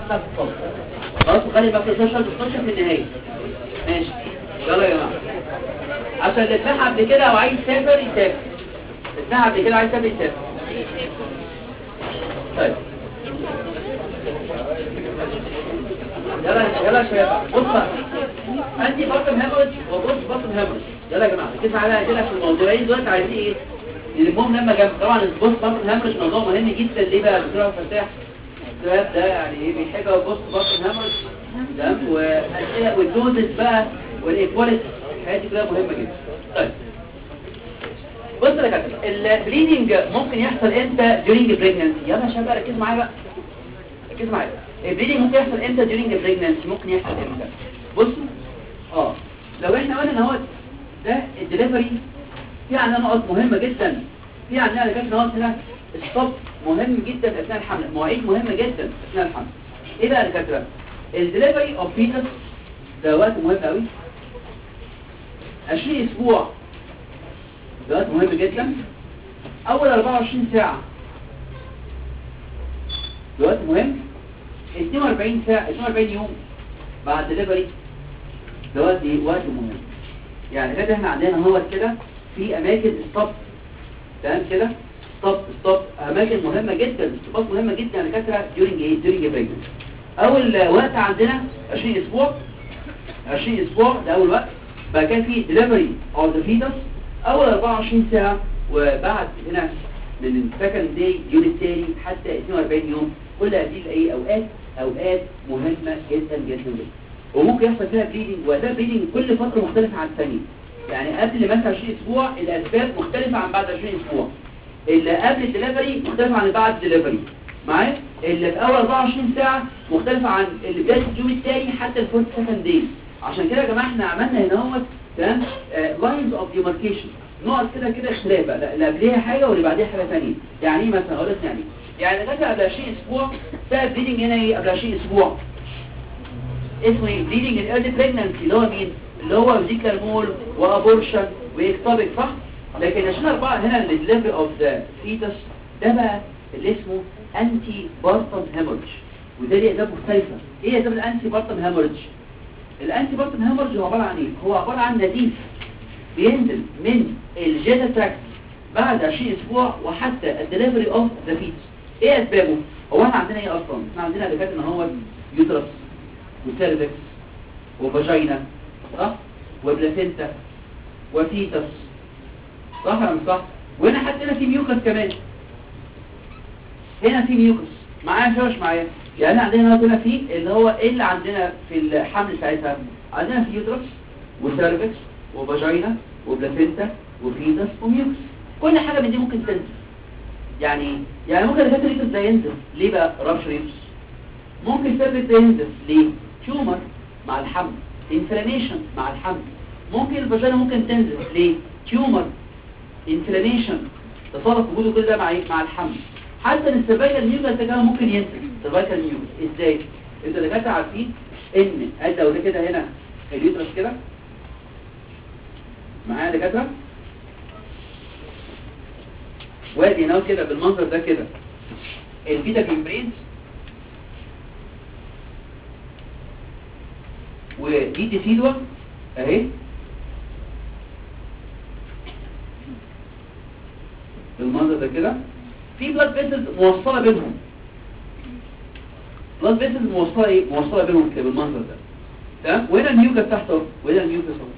بتاعت الصف خلاص وخلي بقى 12 12 في النهايه ماشي يلا يا جماعه عشان اللي اتنحى قبل كده وعايز يسافر يسافر اتنحى قبل كده وعايز يسافر يسافر طيب يلا يلا يا شباب بص بقى عندي بطن هامرج وبص بطن هامرج يلا يا جماعه ركزوا عليها كده في الموضوعين دلوقتي عايزين ايه نلمهم لما جنب طبعا البوست بطن هامرج موضوع مهم جدا ليه بقى دكتور فتاح السؤال ده يعني ايه بيحب البوست بطن هامرج تمام واسئله والدوزز بقى والايكواليتي الحاجات دي كلها مهمه جدا طيب بص يا كابتن البليدنج ممكن يحصل امتى during pregnancy يلا يا شباب ركزوا معايا بقى ركزوا معايا البليدنج ممكن يحصل امتى during pregnancy ممكن يحصل امتى بصوا اه لو احنا قلنا ان هو ده الدليفري في عندنا نقط مهمه جدا في عندنا اللي كانت نقط هنا الصب مهم جدا اثناء الحمل مواعيد مهمه جدا اثناء الحمل ايه بقى الدكاتره الدليفري اوف فيتس ده وقت مهم قوي 20 اسبوع ده وقت مهم جدا اول 24 ساعه ده وقت مهم 42 ساعه 42 يوم بعد دليفري ده وقت ايه وقت مهم يعني كده احنا عندنا هو كده في اماكن ستوب تمام كده ستوب ستوب اماكن مهمه جدا ستوبات مهمه جدا يا دكاتره during ايه during pregnancy اول وقت عندنا 20 اسبوع 20 اسبوع ده اول وقت بعد كده في delivery of the fetus اول 24 ساعه وبعد هنا من السكند داي يوم التاني حتى 42 يوم كل هذه الايه اوقات اوقات مهمه جدا جدا جدا وممكن يحصل فيها بليدنج وده بليدنج كل فتره مختلفه عن الثانيه يعني قبل مثلا 20 اسبوع الاسباب مختلفه عن بعد 20 اسبوع اللي قبل الدليفري مختلفه عن اللي بعد الدليفري معايا اللي في اول 24 ساعه مختلفه عن اللي بدايه اليوم الثاني حتى الفورت سكند داي عشان كده يا جماعه احنا عملنا هنا اهوت تمام لاينز اوف ديماركيشن نقط كده كده اختلاف بقى لا- اللي قبليها حاجه واللي بعديها حاجه ثانيه يعني ايه مثلا اقول لك يعني إيه؟ يعني ده قبل 20 اسبوع ده بليدنج هنا ايه قبل 20 اسبوع اسمه ايه بليدنج الايرلي بريجنانسي اللي هو مين اللي هو فيزيكال مول وابورشن واكتوبيك صح لكن عشان اربعه هنا الليفل اوف ذا فيتس ده بقى اللي اسمه انتي بارتم هيمورج وده ليه اسباب مختلفه ايه اسباب الانتي بارتم هيمورج الانتي بارتم هيمورج هو عباره عن ايه هو عباره عن نزيف بينزل من الجيتا تراكت بعد 20 اسبوع وحتى الدليفري اوف ذا فيتس ايه اسبابه هو احنا عندنا ايه اصلا احنا عندنا اللي فات ان هو يوترس وسيرفكس وفاجينا صح وبلاسينتا وفيتس صح ولا مش صح وهنا حتى هنا في ميوكس كمان هنا في ميوكس معايا شوش معايا يعني عندنا هنا في اللي هو ايه اللي عندنا في الحمل ساعتها عندنا في يوترس وسيرفكس وفاجينا وبلاسينتا وفيتس وميوكس كل حاجه من دي ممكن تنزل يعني يعني ممكن الفاتر يوترس ده ينزل ليه بقى رابشر يوترس ممكن السيرفكس ده ينزل ليه تيومر مع الحمل انفلاميشن مع الحمل ممكن الفاجينا ممكن تنزل ليه تيومر انفلاميشن تصرف وجوده كل ده مع ايه مع الحمل حتى السيرفايكال ميوكس ده كمان ممكن ينزل سيرفايكال ميوكس ازاي انتوا دكاتره عارفين ان ادي لو ده كده هنا اليوترس كده معايا دكاتره وادي هنا كده بالمنظر ده كده الفيتا ميمبرينز ودي ديسيدوا اهي بالمنظر ده كده في بلاد فيسلز موصله بينهم بلاد فيسلز موصله ايه موصله بينهم كده بالمنظر ده تمام وهنا الميوكس تحته وهنا الميوكس اهو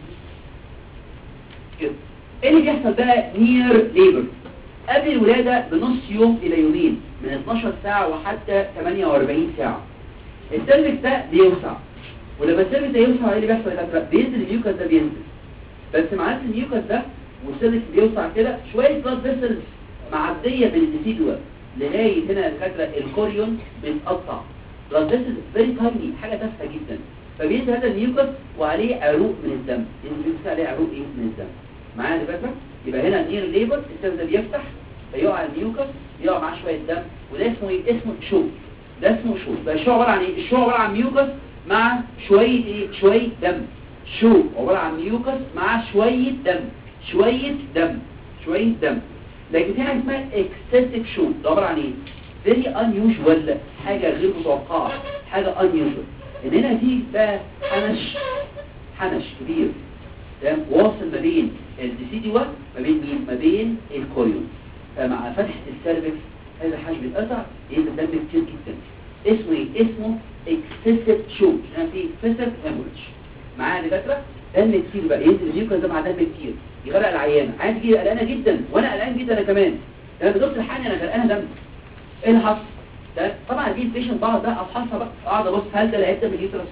كده ايه اللي بيحصل بقى نير ليبر قبل الولاده بنص يوم الى يومين من 12 ساعه وحتى 48 ساعه السيرفكس ده بيوسع ولما السيرفكس ده يوسع ايه اللي بيحصل يا دكاتره بينزل الميوكس ده بينزل بس مع الميوكس ده والسيرفكس بيوسع كده شويه بلاد فيسلز معديه بالديسيدوا لغايه هنا الفكره الكوريون بيتقطع بلاد فيسلز فيري تايني حاجه تافهه جدا فبينزل هذا الميوكس وعليه عروق من الدم ينزل عليه عروق ايه من الدم معايا يا دكاتره يبقى هنا نير ليبر السيرفكس ده بيفتح فيقع الميوكس يقع معاه شويه دم وده اسمه ايه اسمه شو ده اسمه شو ده الشو عباره عن ايه الشو عباره عن ميوكس مع شويه ايه شويه دم شو عباره عن ميوكس مع شويه دم شويه دم شويه دم لكن في حاجه اسمها اكسسيف شو ده عباره عن ايه very unusual حاجة غير متوقعة حاجة unusual ان هنا في بقى حنش حنش كبير تمام واصل ما بين الديسيديوال ما بين مين ما بين الكوريون فمع فتحة السيرفكس هذا الحجم اتقطع ينزل دم كتير جدا اسمه ايه اسمه excessive shock يعني في excessive hemorrhage معايا دكاتره دم كتير بقى ينزل اليوكا ده مع دم كتير يغرق العيانه عايز تيجي قلقانه جدا وانا قلقان جدا انا كمان انا بدكتور الحقني انا غرقانه دم ايه اللي حصل ده طبعا دي البيشنت بقعد بقى افحصها بقى اقعد ابص هل ده العيب ده من اليوترس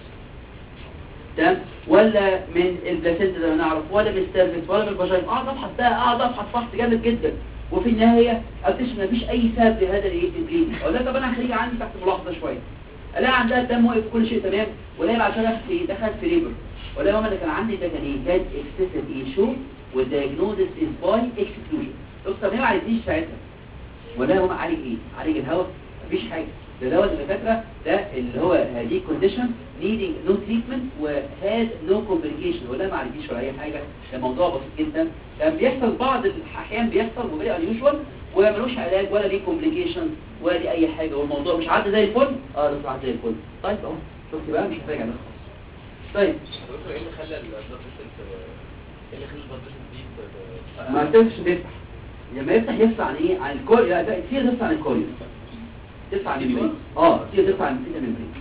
تمام ولا من البلاسينتا زي ما نعرف ولا من السيرفكس ولا من الفاجينا اقعد افحص بقى اقعد افحص فحص جامد جدا وفي النهايه اكتشف ان مفيش اي سبب لهذا الايه البليدنج اقول لها طب انا هخليها عندي تحت ملاحظه شويه الاقي عندها الدم واقف كل شيء تمام ولا عشان دخلت في دخلت في ليبر ولا ماما اللي كان عندي ده كان ايه كان اكسسيف ايه شو والدايجنوزس از باي اكسكلوجن دكتور ما عالجنيش ساعتها ولا هو عالج ايه عالج الهواء مفيش حاجه ده دوت الدكاتره ده اللي هو هذه كونديشن نيدنج نو تريتمنت وهاد نو كومبليكيشن ولا ما عالجيش ولا اي حاجه ده موضوع بسيط جدا كان بيحصل بعض الاحيان بيحصل وبيبقى انيوجوال وملوش علاج ولا ليه كومبليكيشن ولا ليه اي حاجه والموضوع مش عدى زي الفل اه ده عدى زي الفل طيب اهو شفت بقى مش محتاج انا خالص طيب دكتور ايه اللي خلى البلاد فيسل ايه اللي خلى البلاد فيسل دي ما تنسش بيفتح لما يفتح يفتح عن ايه عن الكوريو لا ده كتير تفتح عن الكوريو تفتح عن الممبرين اه كتير تفتح عن الفيتا ممبرين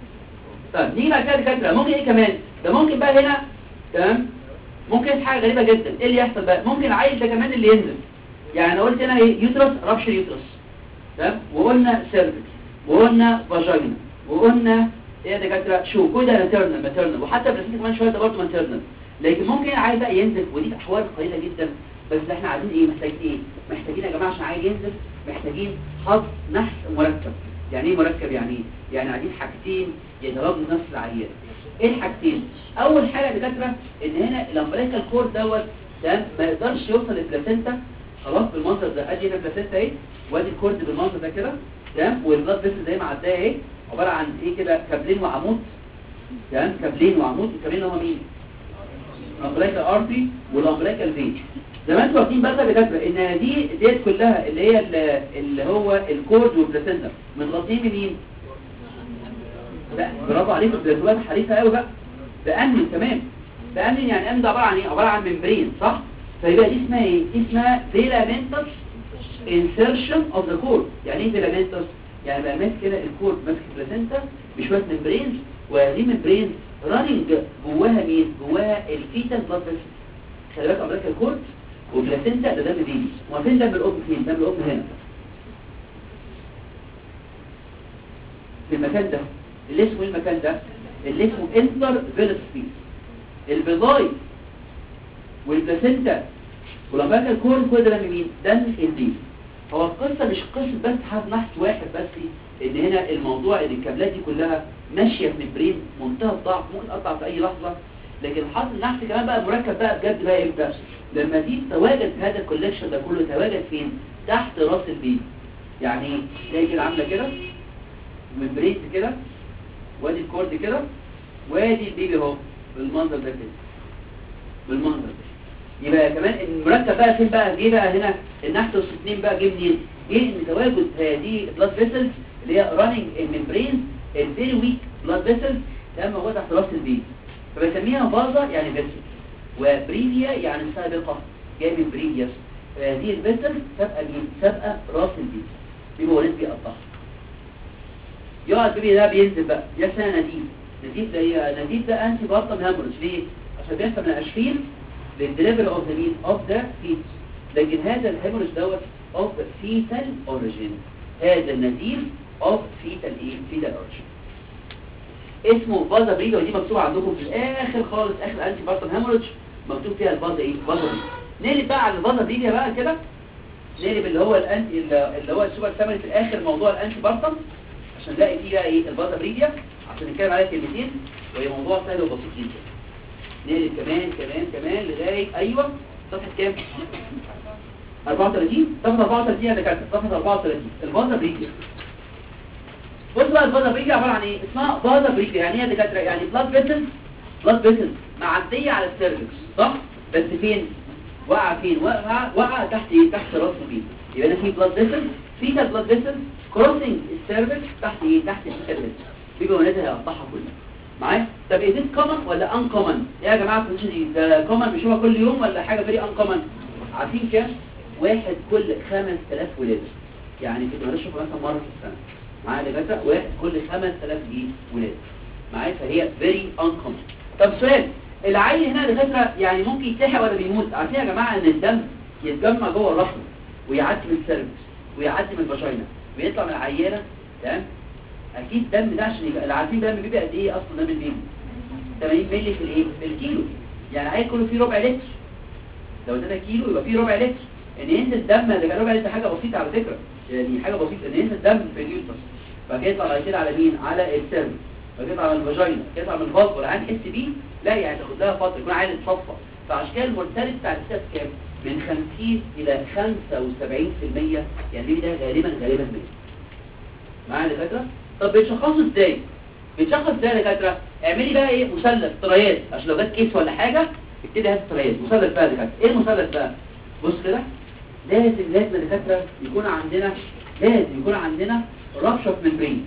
طيب نيجي بعد كده دكاتره ممكن ايه كمان ده ممكن بقى هنا تمام ممكن يحصل حاجه غريبه جدا ايه اللي يحصل بقى ممكن العيل ده كمان اللي ينزل يعني انا قلت هنا ايه يوترس رابشر يوترس تمام وقلنا سيرفكس وقلنا فاجينا وقلنا ايه يا دكاتره شو كل ده ماتيرنال ماتيرنال وحتى برسمت كمان شويه ده برضه ماتيرنال لكن ممكن العيل بقى ينزل ودي احوال قليله جدا بس احنا عايزين ايه محتاجين ايه محتاجين يا جماعه عشان عيل ينزل محتاجين حظ نحس مركب يعني ايه مركب يعني ايه يعني عايزين حاجتين يتراجعوا نفس العيان ايه الحاجتين اول حاجه يا دكاتره ان هنا الامبريكال كور دوت تمام ما يقدرش يوصل للبلاسينتا خلاص بالمنظر ده ادي هنا البلاسينتا اهي وادي الكورد بالمنظر ده كده تمام والبلاد فيسل زي ما عداها اهي عباره عن ايه كده كابلين وعمود تمام كابلين وعمود الكابلين هما مين الامبريكال ارتري والامبريكال فين زي ما انتوا واخدين بالكم يا دكاتره ان دي ديت كلها اللي هي ال- اللي هو الكورد والبلاسينتا متغطيين بمين لا برافو عليكم البلاسينتا حريفه قوي بقى بأمن تمام بأمن يعني أمن ده عبارة عن ايه عبارة عن ممبرين صح فيبقى دي اسمها ايه دي اسمها filamentous insertion of the cord يعني ايه filamentous يعني بقى ماسك كده الكورد ماسك البلاسينتا بشويه ممبرينز وهذه ممبرينز راننج جواها مين جواها الفيتال بلاد فيسل خلي بالك امريكا الكورد وبلاسينتا ده دم بيبي هو فين دم الام فين دم الام هنا في المكان ده اللي اسمه ايه المكان ده اللي اسمه انتر فيلس سبيس البيضاي والبلاسينتا والامريكا الكورد كل ده دم مين دم البيبي هو القصة مش قصة بس حد نحس واحد بس ان هنا الموضوع ان الكابلات دي كلها ماشية في ممبرين منتهى الضعف ممكن تقطع في اي لحظة لكن حاصل النحس كمان بقى مركب بقى بجد بقى امتى لما دي تواجد هذا الكوليكشن ده كله تواجد فين تحت راس البيبي يعني زي كده عامله كده ممبرين كده وادي الكورد كده وادي البيبي اهو بالمنظر ده كده بالمنظر ده يبقى كمان المركب بقى فين بقى جه بقى هنا النحت والستنين بقى جه منين جه ان تواجد هذه بلاد فيسلز اللي هي راننج الممبرين الفيري ويك بلاد فيسلز ده موجود تحت راس البيبي فبسميها فازا يعني فيسل وبريفيا يعني سابقه جاي من بريفيوس هذه الفيسل سابقه مين سابقه راس البيبي بيبقى ولد بيقطعها يقعد البيبي ده بينزل بقى يا سنه نزيف نزيف ده ايه نزيف ده انتي بارتم هامورج ليه عشان بيحصل من الاشفيل للدليفري اوف ذا مين اوف ذا فيت لكن هذا الهيموريج دوت اوف فيتال اوريجين هذا النزيف اوف فيتال ايه فيتال اوريجين اسمه فازا بريجا ودي مكتوبه عندكم في الاخر خالص اخر انتي بارتم هيموريج مكتوب فيها الفازا ايه فازا بريجا نقلب بقى على الفازا بريجا بقى كده نقلب اللي هو الانتي اللي هو السوبر سامري في الاخر موضوع الانتي بارتم عشان نلاقي فيه بقى ايه الفازا بريجا عشان نتكلم عليها كلمتين وهي موضوع سهل وبسيط جدا نقلب كمان كمان كمان لغاية ايوه صفحة كام 34 صفحة 34 يا دكاتره صفحة 34 الفازا بريجيا بص بقى الفازا بريجيا عبارة عن ايه اسمها فازا بريجيا يعني ايه يا دكاتره يعني بلاد فيسل بلاد فيسل معدية على السيرفكس صح بس فين وقع فين وقع وقع تحت ايه تحت راس البيبي يبقى هنا في بلاد فيسل في ده بلاد فيسل كروسنج السيرفكس تحت ايه تحت السيرفكس بيبقى ونازل هيقطعها كلها معايا طب ايه this common ولا uncommon يا جماعه الكونديشن دي ده common بنشوفها كل يوم ولا حاجه فيري uncommon عارفين كام واحد كل 5000 ولاده يعني كده بنشوف مثلا مره في السنه معايا دكاتره واحد كل 5000 دي ولاده معايا فهي very uncommon طب سؤال العيل هنا دكاتره يعني ممكن يتلحق ولا بيموت عارفين يا جماعه ان الدم يتجمع جوه الرحم ويعدي من السيرفكس ويعدي من الفاجينا ويطلع من العيانه تمام اكيد الدم ده عشان يبقى اللي عارفين دم البيبي قد ايه اصلا دم البيبي 80 مللي في الايه في الكيلو يعني عيل كله فيه ربع لتر لو ادينا كيلو يبقى فيه ربع لتر ان ينزل دم ده كان ربع لتر حاجه بسيطه على فكره يعني حاجه بسيطه ان ينزل دم في اليوترس بعد كده يطلع بعد كده على مين على السيرفكس بعد كده على الفاجينا يطلع من الفالف ولا هنحس بيه لا يعني تاخد لها فتره يكون عيل اتصفى فعشان كده المورتاليتي بتاع الستات كام من 50 الى 75% يعني البيبي ده غالبا غالبا ميت معايا يا دكاتره طب بيتشخصوا ازاي بيتشخص ازاي يا دكاتره اعملي بقى ايه مثلث طريات عشان لو جت كيس ولا حاجه ابتدي هات طريات مثلث بقى يا دكاتره ايه المثلث بقى بص كده لازم لازم يا دكاتره يكون عندنا لازم يكون عندنا رابشر ممبرين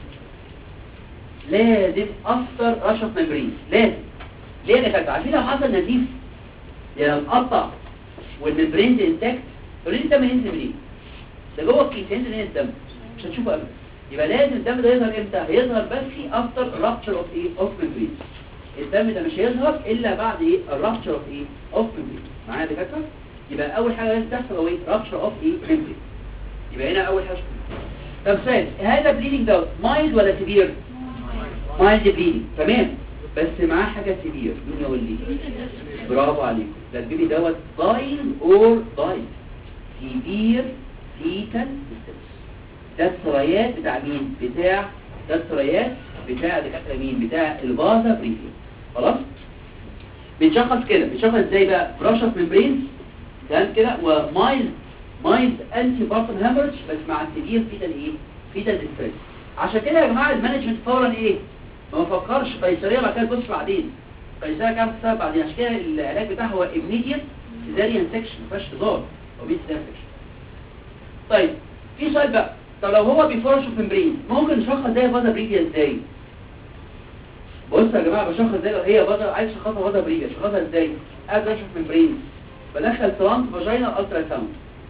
لازم افتر رابشر ممبرين لازم ليه يا دكاتره عارفين لو حصل نزيف يعني لو اتقطع والممبرين دي انتاكت اوريدي الدم هينزل منين ده جوه الكيس هينزل منين الدم مش هتشوفه ابدا يبقى لازم الدم ده يظهر امتى هيظهر بس في افتر رابتشر اوف ايه اوف ممبرين الدم ده مش هيظهر الا بعد ايه الرابتشر اوف ايه اوف ممبرين معايا يا دكاتره يبقى اول حاجه لازم تحصل هو ايه رابتشر اوف ايه ممبرين يبقى هنا اول حاجه طب سؤال هذا بليدنج دوت مايلد ولا سيفير مايلد بليدنج تمام بس معاه حاجه سيفير مين يقول لي برافو عليكم ده البيبي دوت داين اور داين سيفير فيتال ده السريات بتاع مين بتاع ده السريات بتاع دكاتره مين بتاع البازا بريفيا خلاص بنشخص كده بنشخص ازاي بقى براشة ممبرين تمام كده ومايلد مايلد انتي بارتن هامرج بس مع السيفير فيتال ايه فيتال ديستريس عشان كده يا جماعه المانجمنت فورا ايه ما بفكرش قيصريه بعد كده تبص بعدين قيصريه كام سبب بعدين عشان كده العلاج بتاعها هو immediate cesarean section ما فيهاش هزار او بيت section طيب في سؤال بقى طب لو هو بيفرش في ممبرين ممكن نشخص زي فازا بريديا ازاي بص يا جماعه بشخص ازاي لو هي فازا عايز اشخصها فازا بريديا اشخصها ازاي ابدا اشوف ممبرين بدخل ترانس فاجينا الترا ساوند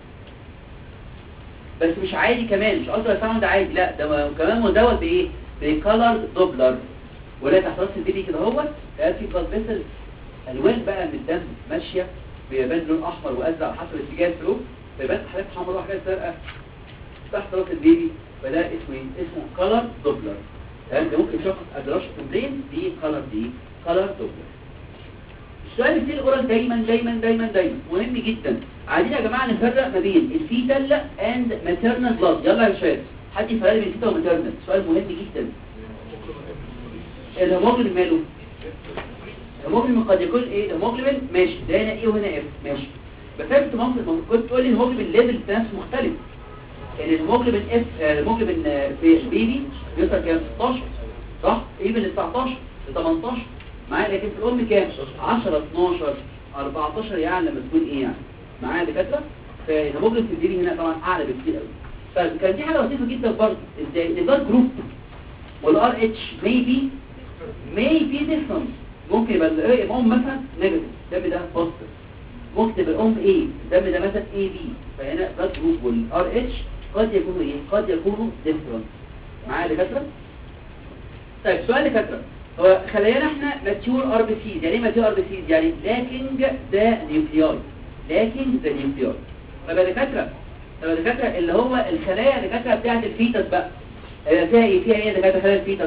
بس مش عادي كمان مش الترا ساوند عادي لا ده كمان مزود بايه بكالر دوبلر ولا تحت راس البيبي كده اهوت ده في بلاد فيسل الوان بقى من الدم ماشيه بيبان لون احمر وازرق حسب اتجاه الفلو فيبان حاجات حمراء وحاجات زرقاء تحت راس البيبي فده اسمه ايه اسمه كالر دوبلر تمام ده ممكن يشخص ادراش كومبلين دي كالر دي كالر دوبلر السؤال اللي الاورال دايما دايما دايما دايما مهم جدا عايزين يا جماعه نفرق ما بين الفيتال اند ماتيرنال بلاد يلا يا شباب حد يفرق بين الفيتال وماتيرنال سؤال مهم جدا الهيموجلوبين ماله الهيموجلوبين قد يكون ايه الهيموجلوبين ماشي ده هنا ايه وهنا اف ماشي بس انت ممكن كنت تقول لي الهيموجلوبين ليفل بتاعه مختلف يعني الهيموجلوبين اف الهيموجلوبين في بيبي بيوصل كام 16 صح ايه من 19 ل 18 معايا لكن في الام كام 10 12 14 يعني لما تكون ايه يعني معايا دكاتره فالهيموجلوبين في البيبي هنا طبعا اعلى بكتير قوي فكان دي حاجه لطيفه جدا برضه ازاي البلاد جروب والار اتش maybe maybe different ممكن يبقى الام مثلا نيجاتيف الدم ده بوزيتيف ممكن تبقى الام ايه الدم ده مثلا اي بي فهنا بلاد جروب والار اتش قد يكونوا ايه قد يكونوا ديفرنت معايا دكاتره طيب سؤال دكاتره هو خلايانا احنا ماتيور ار بي سيز يعني ايه ماتيور ار بي سيز يعني لاكينج ذا نيوكلياي لاكينج ذا نيوكلياي طب يا دكاتره طب يا دكاتره اللي هو الخلايا دكاتره بتاعه الفيتس بقى فيها ايه فيها ايه يا دكاتره خلايا الفيتس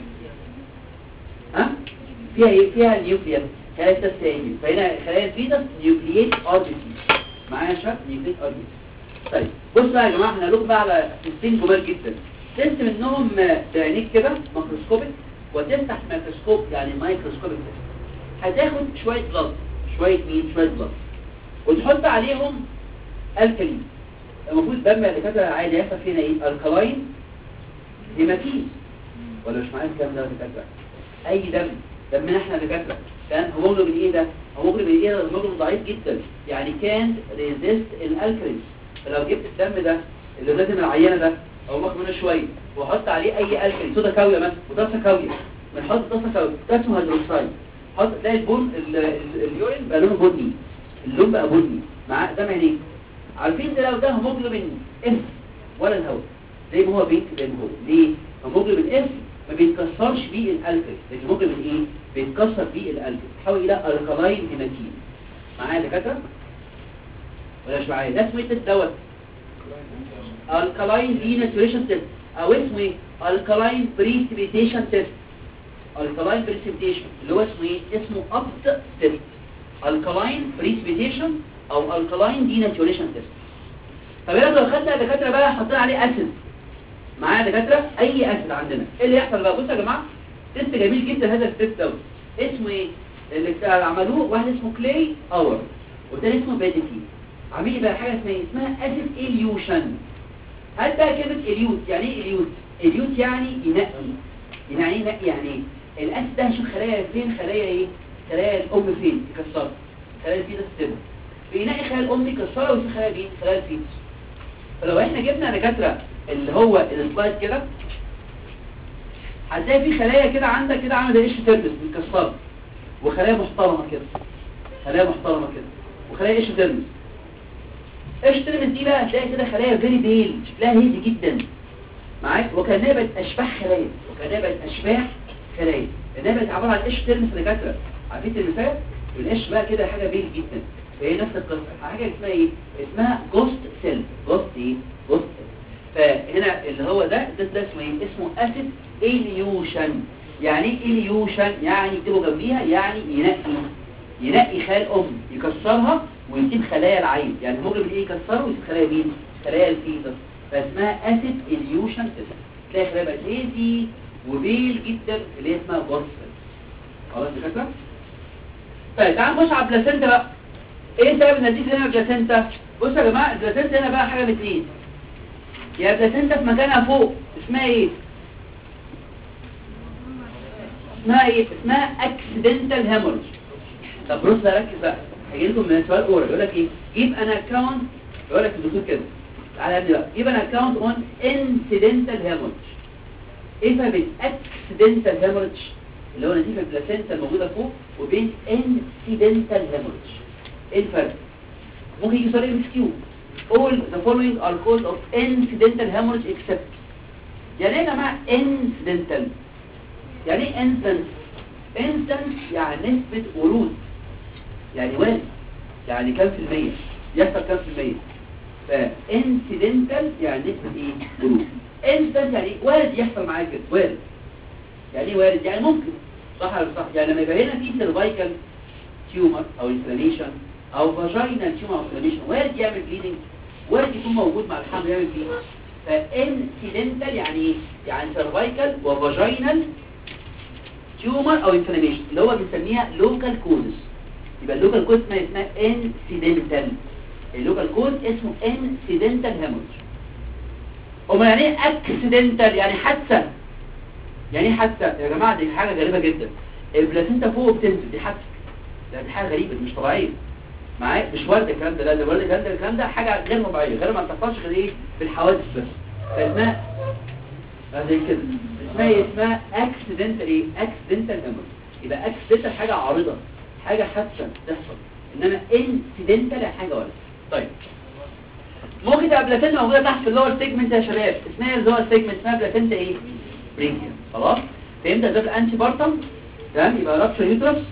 ها فيها ايه فيها نيوكليس خلايا الفيتس فيها ايه فهنا خلايا الفيتس نيوكلييت ار بي سي معايا يا شباب نيوكلييت ار بي سي طيب بصوا بقى يا جماعه احنا هنقول بقى على سيستين جمال جدا تست منهم بعينيك كده ماكروسكوبيك وتفتح ميكروسكوب يعني مايكروسكوبيك تست هتاخد شويه بلاد شويه مين شويه بلاد وتحط عليهم الكالين المفروض الدم اللي كده عادي يحصل فينا ايه الكلاين هيماتين ولا مش معايا الكلام ده دكاتره اي دم دمنا احنا دكاتره كان هيموجلوبين ايه ده هيموجلوبين ايه ده هيموجلوبين ضعيف جدا يعني كان ريزيست الالكالين فلو جبت الدم ده اللي لازم العينه ده او ماخد منه شويه واحط عليه اي الكلي صودا كاويه مثلا وطاسه كاويه بنحط طاسه كاويه بوتاسيوم هيدروكسيد حط تلاقي البن ال- ال- اليورين بقى لونه بني اللون بقى بني مع قدام عينيك عارفين ده لو ده هيموجلوبين اف ولا الهواء زي ما هو بينك زي ما هو ليه هيموجلوبين اف ما بيتكسرش بيه الالكل لكن هيموجلوبين ايه بيتكسر بيه الالكل تحول الى الكلاين هيماتين معايا يا دكاتره ولا مش معايا ده اسمه ايه التست دوت الكلاين ديناتوريشن تيست او اسمه ايه الكلاين بريسيبيتيشن تيست الكلاين بريسيبيتيشن اللي هو اسمه ايه اسمه ابت تيست الكلاين بريسيبيتيشن او الكلاين ديناتوريشن تيست طب يلا لو خدنا الدكاتره بقى حطينا عليه اسيد معايا دكاتره اي اسيد عندنا ايه اللي يحصل بقى بصوا يا جماعه تيست جميل جدا هذا التيست دوت اسمه ايه اللي عملوه واحد اسمه كلاي اور والتاني اسمه بيديكي عاملين بقى حاجه اسمها إيه؟ اسمها اسيد اليوشن هل بقى كلمه اليوت يعني ايه اليوت اليوت يعني ينقي يعني ايه ينقي يعني ايه الاسيد ده هشوف خلايا فين خلايا ايه خلايا الام فين تكسرها خلايا الفيتس تبقى بينقي خلايا الام يكسرها ويشوف خلايا مين خلايا الفيتس فلو احنا جبنا دكاتره اللي هو السلايد كده هتلاقي في خلايا كده عندك كده عامله زي قش ترمس متكسره وخلايا محترمه كده خلايا محترمه كده وخلايا قش ترمس قش ترمس دي بقى هتلاقي كده خلايا فيري بيل شكلها هيدي جدا معاك وكانها بقت اشباح خلايا وكانها بقت اشباح خلايا لانها بقت عباره عن قش ترمس دكاتره عارفين الترمسات القش بقى كده حاجه بيل جدا فهي نفس القصه حاجه اسمها ايه اسمها جوست سيل جوست ايه جوست فهنا اللي هو ده ده, ده اسمه ايه اسمه اسيد اليوشن يعني ايه اليوشن يعني يكتبوا جنبيها يعني ينقي ينقي خلايا الام يكسرها ويسيب خلايا العين يعني ممكن ايه يكسره ويسيب خلايا مين خلايا الفيتس فاسمها اسيد اليوشن تيست تلاقي خلايا بقت هيزي وبيل جدا اللي هي اسمها جوست خلاص كده طيب تعال نخش على البلاسنتا بقى ايه سبب النتيجه هنا البلاسنتا بصوا يا جماعه البلاسنتا هنا بقى حاجه من اتنين يا بلاسنتا في مكانها فوق اسمها ايه اسمها ايه اسمها اكسيدنتال هيموريج طب بص بقى ركز بقى هيجي لكم من سؤال اورال يقول لك ايه جيب انا اكونت يقول لك الدكتور كده تعالى يا ابني بقى جيب انا اكونت اون انسيدنتال هيموريج ايه فرق بين اكسيدنتال هيموريج اللي هو نتيجه البلاسنتا الموجوده فوق وبين انسيدنتال هيموريج ايه الفرق ممكن يجي سؤال ام كيو all the following are cause of incidental hemorrhage except يعني ايه يا جماعه incidental يعني ايه incident incident يعني نسبة ورود يعني وارد يعني كام في المية يحصل كام في المية فانسيدنتال يعني نسبة ايه ورود incident يعني وارد يحصل معاك كده وارد يعني ايه وارد يعني ممكن صح ولا مش صح يعني لما يبقى هنا في سيرفايكال تيومر او انفلاميشن او فاجينال تيومر او انفلاميشن وارد يعمل بليدنج وارد يكون موجود مع الحمل يعمل بليدنج فانسيدنتال يعني ايه يعني سيرفايكال وفاجينال تيومر او انفلاميشن اللي هو بنسميها لوكال كوزز يبقى اللوكال كوز اسمها اسمها انسيدنتال اللوكال كوز اسمه انسيدنتال هيموريج امال يعني ايه اكسيدنتال يعني حادثه يعني ايه حادثه يا جماعه دي حاجه غريبه جدا البلاسينتا فوق بتنزل دي حادثه لا دي حاجه غريبه دي مش طبيعيه معايا مش وارد الكلام ده لا ده وارد الكلام ده الكلام ده حاجه غير طبيعيه غير ما بتحصلش غير ايه في الحوادث بس فاسمها زي كده اسمها ايه اسمها اكسيدنتال ايه اكسيدنتال هيموريج يبقى اكسيدنتال حاجه عارضه حاجه حادثه تحصل انما انسيدنتال حاجه وارده طيب ممكن تبقى بلاتينتا موجوده تحت في اللور سيجمنت يا شباب اسمها ايه اللور سيجمنت اسمها بلاتينتا ايه برينكيا خلاص فهمت ده الانتي بارتم تمام يبقى رابشر يوترس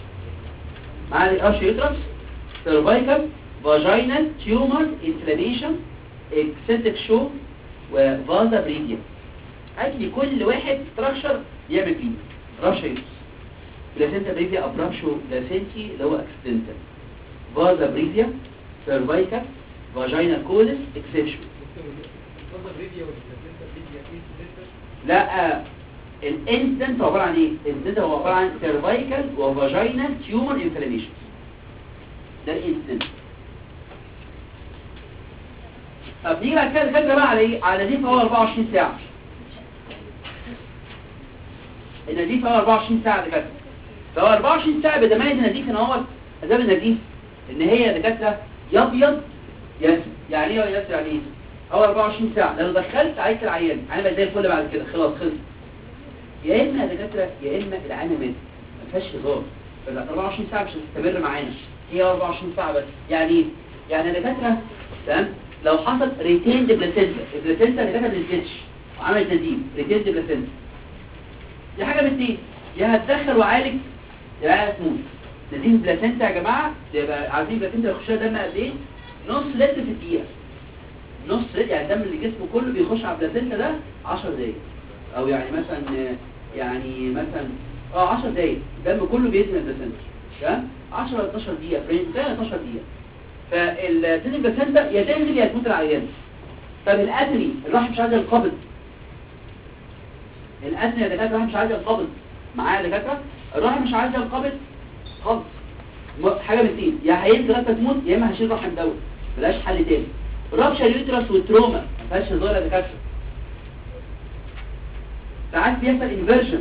معايا رابشر يوترس سيرفايكال فاجينال تيومر انفلاميشن اكسنتك شو وفازا بريديا هاتلي كل واحد ستراكشر يعمل فيه رابشر يوترس بلاسينتا بريديا ابرابشو بلاسينتي اللي هو اكسيدنتال فازا بريديا سيرفايكال فاجينال كولس اكسبشن لا الانسدنت عباره عن ايه الانسدنت هو عباره عن سيرفايكال وفاجينال تيومر انفلاميشن ده الانسدنت طب نيجي بعد كده نتكلم بقى على ايه على نزيف هو 24 ساعه النزيف هو 24 ساعه دكاتره فهو 24 ساعه بتميز النزيف ان هو اسباب النزيف ان هي دكاتره يا ابيض يا اسود يعني ايه يا دكتور يعني ايه اول 24 ساعه لو دخلت عايز العيان انا بقى زي الفل بعد كده خلاص خلص يا اما يا دكاتره يا اما العيان مات ما فيهاش هزار ال 24 ساعه مش هتستمر معانا هي 24 ساعه بس يعني ايه يعني يا دكاتره تمام لو حصل ريتيند بلاسينتا البلاسينتا اللي دخلت الجيتش وعملت نزيف ريتيند بلاسينتا دي حاجه من اتنين يا هتدخل وعالج يا هتموت نزيف بلاسينتا يا جماعه يبقى عارفين بلاسينتا يخشها دم قد ايه نص لتر في الدقيقه نص لتر يعني الدم اللي جسمه كله بيخش على البلاسينتا ده 10 دقايق او يعني مثلا يعني مثلا اه 10 دقايق الدم كله بينزل البلاسينتا تمام 10 ل 12 دقيقه فريم ده 12 دقيقه فالتنين بلاسينتا يا تنزل يا تموت العيان طب الاتري الواحد مش عايز ينقبض الاتري يا دكاتره الواحد مش عايز ينقبض معايا يا دكاتره الواحد مش عايز ينقبض خالص م- حاجه من اثنين يا هينزل لغايه ما تموت يا اما هشيل رحم دوت بلاش حل تاني رابشر اليوترس والتروما ما فيهاش هزار يا دكاتره ساعات بيحصل انفيرجن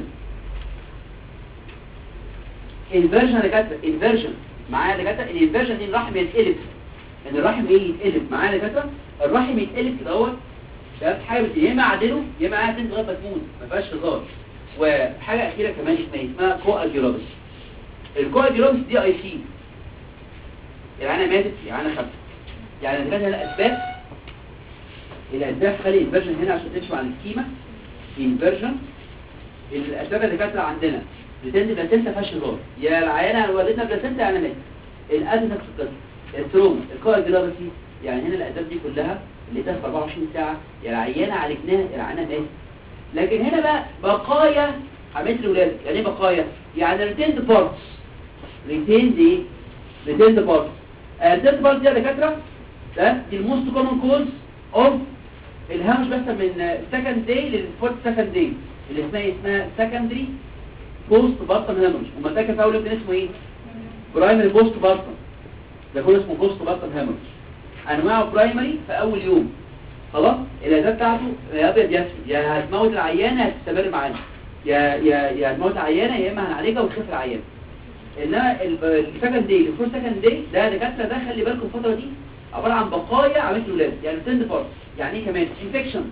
انفيرجن يا دكاتره انفيرجن معايا يا دكاتره الانفيرجن دي الرحم يتقلب ان الرحم ايه يتقلب معايا يا دكاتره الرحم يتقلب كده اهوت شباب حاجه من الاتنين، يا اما اعدله يا اما قاعد لغايه ما تموت ما فيهاش هزار وحاجه اخيره كمان اسمها اسمها كواجيولوبس الكواجيولوبس دي اي سي يعني انا ماتت يعني انا خفت يعني دكاتره الاسباب الاسباب خلي انفيرجن هنا عشان تمشي مع السكيما انفيرجن الاسباب اللي كانت عندنا بتنزل بلاسنتا فيهاش هزار يا العيانه ولدنا بلاسنتا يعني مات الادي نفس القصه التروما الكواجيولوبسي يعني هنا الاسباب دي كلها اللي تاخد 24 ساعه يا العيانه عالجناها يا العيانه ماتت لكن هنا بقى بقايا حمايه الولاده يعني ايه بقايا يعني ريتيند بارتس ريتيند ايه ريتيند بارتس الريتيند بارتس دي يا دكاتره ده دي الموست كومن كوز اوف الهامش بس من سكند داي للفورت سكند داي اللي اسمها اسمها سكندري بوست بارتم هامش وما ده كان في اول ابن اسمه ايه برايمري بوست بارتم ده كله اسمه بوست بارتم هامش انواعه برايمري في اول يوم خلاص العلاج بتاعته يا ابيض يا اسود يا هتموت العيانه هتستمر معانا يا يا يا هتموت العيانه يا اما هنعالجها وتخف العيانه انما السكند داي الفور سكند داي ده دكاتره ده خلي بالكم الفتره دي عباره عن بقايا عمليه الولاده يعني تند بارت يعني ايه كمان انفكشن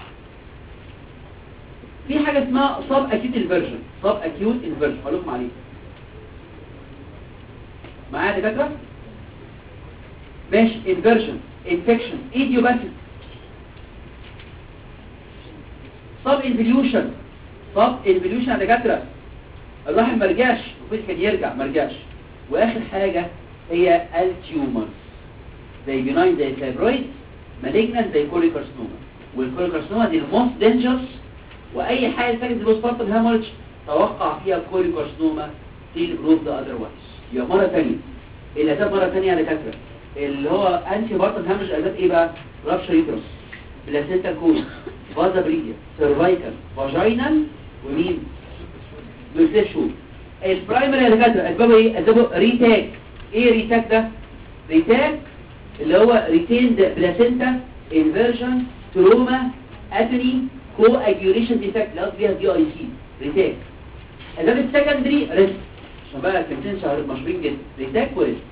في حاجه اسمها صاب اكيوت انفيرجن صاب اكيوت انفيرجن هقول لكم عليه معايا يا دكاتره ماشي انفيرجن انفكشن ايديوباثيك صاب انفليوشن صاب انفليوشن يا دكاتره الرحم ما رجعش المفروض كان يرجع ما رجعش واخر حاجه هي التيومر زي بيناين زي فايبرويد مالجنان زي كوليكارسنوما والكوليكارسنوما دي الموست دينجرس واي حاجه تجد البوستبارتم هامورج توقع فيها كوليكارسنوما تيل جروب ده اذروايز يبقى مره ثانيه الاسباب مره ثانيه على دكاتره اللي هو انتي بارتم هامورج اسباب ايه بقى رابشر يوترس بلاسينتا كوز فازا بريديا سيرفايكال فاجينال ومين دول ست شهور البرايمري يا دكاتره اسبابه ايه اسبابه ريتاك ايه ريتاك ده ريتاك اللي هو ريتيند بلاسينتا انفيرجن تروما اتري كو اجيوليشن ديفكت اللي قصدي بيها دي اي سي ريتاك اسباب السكندري ريسك عشان بقى كلمتين شهر مشهورين جدا ريتاك وريسك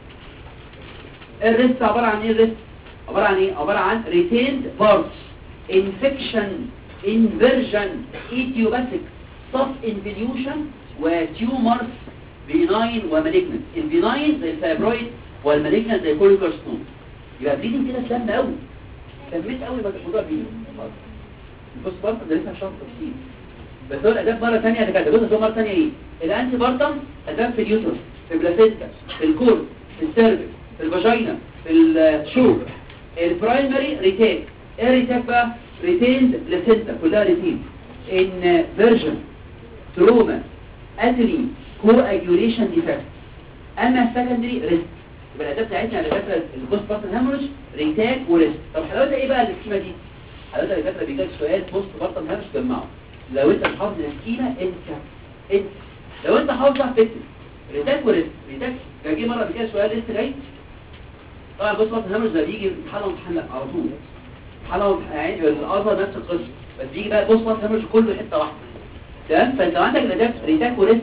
الريسك عباره عن ايه الريسك عباره عن ايه عباره عن ريتيند بارتس انفكشن انفيرجن ايديوباثيك سب انفليوشن وتيومرز بيناين ومالجنت البيناين زي الفايبرويد والمالجنت زي كوليكارسنوم يبقى بليدنج كده سلام قوي سميت قوي بقى الموضوع بليدنج بص برضه ده لسه شرط تفصيل بس هو الاداب مره ثانيه ده كده بص هو مره ثانيه ايه الانتي بارتم اداب في اليوترس في البلاسينتا في الكور في السيرفكس في الفاجينا في الشوك البرايمري ريتيك ايه ريتيك بقى ريتيند بلاسينتا كلها ريتين ان فيرجن تروما اتري كو اجيوليشن ديفكت اما السكندري ريسك يبقى الاداه بتاعتنا على فكره البوست بارتن هامورج ريتاك وريسك طب حلاوتها ايه بقى السكيمه دي حلاوتها اللي فاكره بيجيلك سؤال بوست بارتن هامورج جمعه لو انت مش حافظ السكيمه انت انت لو انت حافظ هتكتب ريتاك وريسك ريتاك ده جه مره بيجي سؤال لسه جاي طبعا البوست بارتن هامورج ده بيجي امتحان وامتحان لا على طول امتحان يعني الازهر نفس القصه بس بيجي بقى البوست بارتن هامورج كله حته واحده تمام فانت عندك الاداه ريتاك وريسك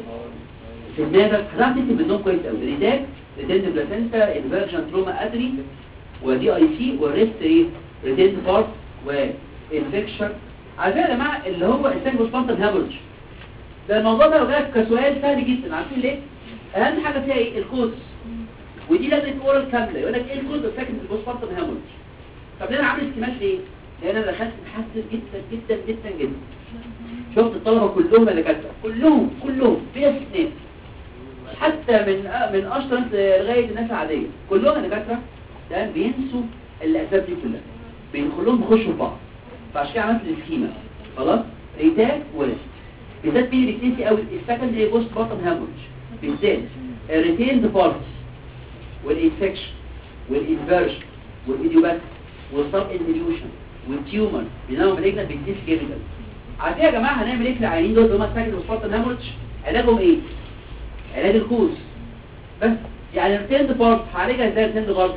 في دماغك هتعرف تكتب منهم كويس قوي ريتاك ريتند بلاسنتا انفيرجن تروما ادري ودي اي سي والريست ايه ريتيند بارت وانفكشن على فكره يا جماعه اللي هو السنجل سبونتن هامورج ده الموضوع ده لو جالك كسؤال سهل جدا عارفين ليه اهم حاجه فيها ايه الكوز ودي لازم اورال كامله يقول لك ايه الكوز السكند سبونتن هامورج طب انا عامل استماش ليه لان انا دخلت محسن جدا جدا جدا جدا شفت الطلبه كلهم اللي كاتبه كلهم كلهم بلا استثناء حتى من من اشطر ناس لغايه الناس العاديه كلهم اللي كاتبه ده بينسوا الاسباب دي كلها بيدخلهم بيخشوا في بعض فعشان كده عملت السكيما خلاص ريتاك وريست بالذات مين اللي بيتنسي قوي السكندري بوست بطن هامورج بالذات الريتيند بارتس والانفكشن والانفيرجن والايديوباث والسب انفيوشن والتيومر بينما مالجنا بيكتيس كيميكال عارفين يا جماعه هنعمل ايه في العيانين دول اللي هم السكندري بوست بطن هامورج علاجهم ايه علاج الكوز بس يعني الريتيند بارت هعالجها ازاي الريتيند بارت